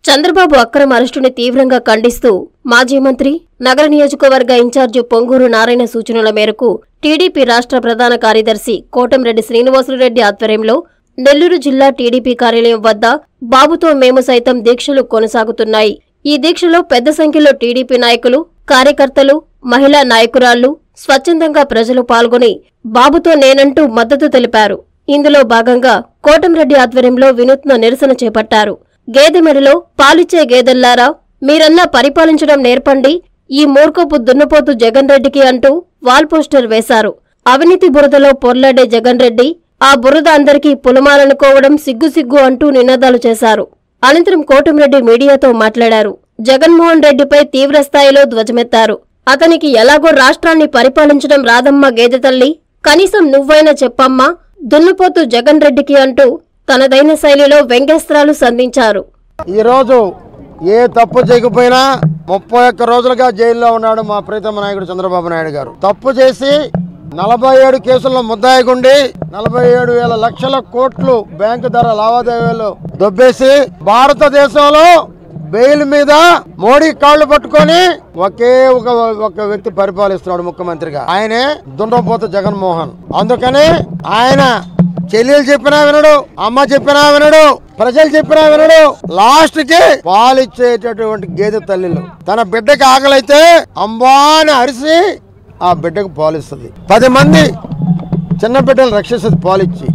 చంద్రబాబు అక్రమ అరెస్టుని తీవ్రంగా ఖండిస్తూ మాజీ మంత్రి నగర నియోజకవర్గ ఇన్ఛార్జి పొంగూరు నారాయణ సూచనల మేరకు టీడీపీ రాష్ట్ర ప్రధాన కార్యదర్శి కోటంరెడ్డి శ్రీనివాసులరెడ్డి ఆధ్వర్యంలో నెల్లూరు జిల్లా టీడీపీ కార్యాలయం వద్ద బాబుతో మేము సైతం దీక్షలు కొనసాగుతున్నాయి ఈ దీక్షలో పెద్ద సంఖ్యలో టీడీపీ నాయకులు కార్యకర్తలు మహిళా నాయకురాళ్లు స్వచ్ఛందంగా ప్రజలు పాల్గొని బాబుతో నేనంటూ మద్దతు తెలిపారు ఇందులో భాగంగా కోటంరెడ్డి ఆధ్వర్యంలో వినూత్న నిరసన చేపట్టారు గేదె మెడలో పాలిచ్చే గేదెల్లారా మీరన్నా పరిపాలించడం నేర్పండి ఈ మూర్ఖపు దున్నపోతు జగన్ రెడ్డికి అంటూ వాల్ పోస్టర్ వేశారు అవినీతి బురదలో పొర్లాడే జగన్ రెడ్డి ఆ బురద అందరికీ పులమాలనుకోవడం సిగ్గు సిగ్గు అంటూ నినాదాలు చేశారు అనంతరం కోటంరెడ్డి మీడియాతో మాట్లాడారు జగన్మోహన్ రెడ్డిపై తీవ్ర స్థాయిలో ధ్వజమెత్తారు అతనికి ఎలాగో రాష్ట్రాన్ని పరిపాలించడం రాదమ్మా గేదె తల్లి కనీసం నువ్వైనా చెప్పమ్మా దున్నపోతు జగన్ రెడ్డికి అంటూ తనదైన శైలిలో వ్యంగ్యాస్త్రాలు సంధించారు ఈరోజు ఏ తప్పు చేయకపోయినా ముప్పై ఒక్క రోజులుగా జైల్లో ఉన్నాడు మా ప్రీతమ నాయకుడు చంద్రబాబు నాయుడు గారు తప్పు చేసి నలభై ఏడు కేసుల్లో ముద్దాయిగుండి నలభై ఏడు వేల లక్షల కోట్లు బ్యాంకు ధర లావాదేవీలు దొబ్బేసి భారతదేశంలో బెయిల్ మీద మోడీ కాళ్ళు పట్టుకొని ఒకే ఒక ఒక వ్యక్తి పరిపాలిస్తున్నాడు ముఖ్యమంత్రిగా ఆయనే దుండపోతు జగన్మోహన్ అందుకని ఆయన చెల్లెలు చెప్పినా వినడు అమ్మ చెప్పినా వినడు ప్రజలు చెప్పినా వినడు లాస్ట్ కి పాలిచ్చేటటువంటి గేదె తల్లిలు తన బిడ్డకి ఆకలైతే అంబాని అరిసి ఆ బిడ్డకు పాలిస్తుంది పది మంది చిన్న బిడ్డలు రక్షిస్తుంది పాలిచ్చి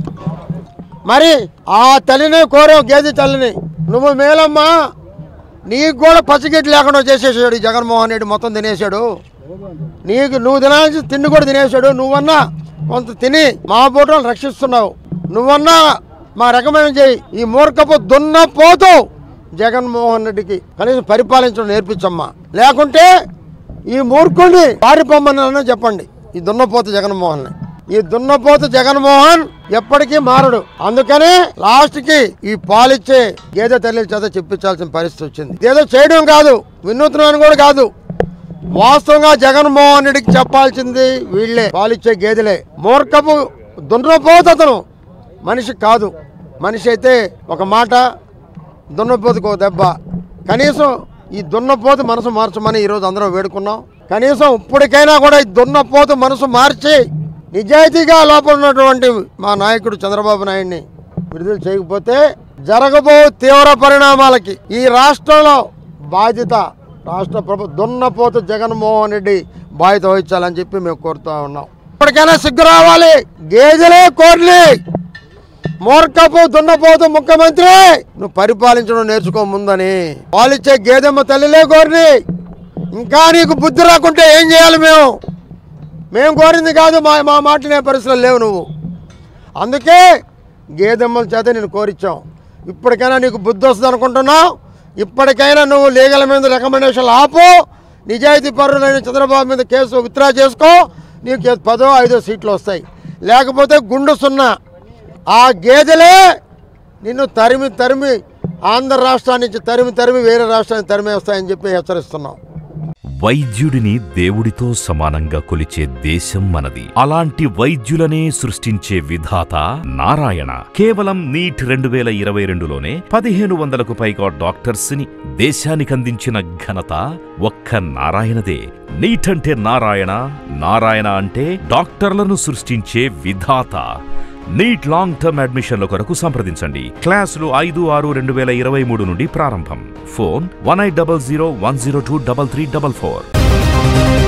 మరి ఆ తల్లిని కోరావు గేదె తల్లిని నువ్వు మేలమ్మా నీకు కూడా పచ్చిగడ్డి లేకుండా చేసేసాడు ఈ జగన్మోహన్ రెడ్డి మొత్తం తినేసాడు నీకు నువ్వు తినాల్సి తిండి కూడా తినేసాడు నువ్వన్నా కొంత తిని మా బోటలు రక్షిస్తున్నావు నువ్వన్నా మా రకమైన చేయి ఈ మూర్ఖపు దున్నపోతూ జగన్మోహన్ రెడ్డికి కనీసం పరిపాలించడం నేర్పించమ్మా లేకుంటే ఈ మూర్ఖుడిని పారిపోమ్మని చెప్పండి ఈ దున్నపోతు జగన్మోహన్ ఈ దున్నపోతు జగన్మోహన్ ఎప్పటికీ మారడు అందుకనే లాస్ట్ కి ఈ పాలిచ్చే గేదె తల్లి చేత చెప్పించాల్సిన పరిస్థితి వచ్చింది ఏదో చేయడం కాదు వినూత్నం కూడా కాదు వాస్తవంగా జగన్మోహన్ రెడ్డికి చెప్పాల్సింది వీళ్ళే పాలిచ్చే గేదెలే మూర్ఖపు దున్నపోతు అతను మనిషి కాదు మనిషి అయితే ఒక మాట దున్నపోతుకు ఒక దెబ్బ కనీసం ఈ దున్నపోతు మనసు మార్చమని ఈరోజు అందరం వేడుకున్నాం కనీసం ఇప్పటికైనా కూడా ఈ దున్నపోతు మనసు మార్చి నిజాయితీగా లోపల ఉన్నటువంటి మా నాయకుడు చంద్రబాబు నాయుడిని విడుదల చేయకపోతే జరగబో తీవ్ర పరిణామాలకి ఈ రాష్ట్రంలో బాధ్యత రాష్ట్ర ప్రభు దున్నపోతు జగన్మోహన్ రెడ్డి బాధ్యత వహించాలని చెప్పి మేము కోరుతా ఉన్నాం ఇప్పటికైనా సిగ్గు రావాలి గేదెలే కోర్లి మూర్ఖపు దున్నపోతు ముఖ్యమంత్రి నువ్వు పరిపాలించడం నేర్చుకో ముందని పాలిచ్చే గేదెమ్మ తల్లిలే కోరిని ఇంకా నీకు బుద్ధి రాకుంటే ఏం చేయాలి మేము మేము కోరింది కాదు మా మా మాటలనే పరిస్థితులు లేవు నువ్వు అందుకే గేదెమ్మల చేత నేను కోరిచ్చాం ఇప్పటికైనా నీకు బుద్ధి వస్తుంది అనుకుంటున్నావు ఇప్పటికైనా నువ్వు లీగల్ మీద రికమెండేషన్లు ఆపు నిజాయితీ పరులైన చంద్రబాబు మీద కేసు విత్డ్రా చేసుకో నీకు పదో ఐదో సీట్లు వస్తాయి లేకపోతే గుండు సున్నా ఆ గేదెలే నిన్ను తరిమి తరిమి ఆంధ్ర రాష్ట్రాన్ని నుంచి తరిమి తరిమి వేరే రాష్ట్రానికి తరిమేస్తాయని చెప్పి హెచ్చరిస్తున్నాం వైద్యుడిని దేవుడితో సమానంగా కొలిచే దేశం మనది అలాంటి వైద్యులనే సృష్టించే విధాత నారాయణ కేవలం నీట్ రెండు వేల ఇరవై రెండులోనే పదిహేను వందలకు పైగా డాక్టర్స్ ని దేశానికి అందించిన ఘనత ఒక్క నారాయణదే నీట్ అంటే నారాయణ నారాయణ అంటే డాక్టర్లను సృష్టించే విధాత నీట్ లాంగ్ టర్మ్ అడ్మిషన్ల కొరకు సంప్రదించండి క్లాసులు ఐదు ఆరు రెండు వేల ఇరవై మూడు నుండి ప్రారంభం phone one eight double zero one zero two double three double four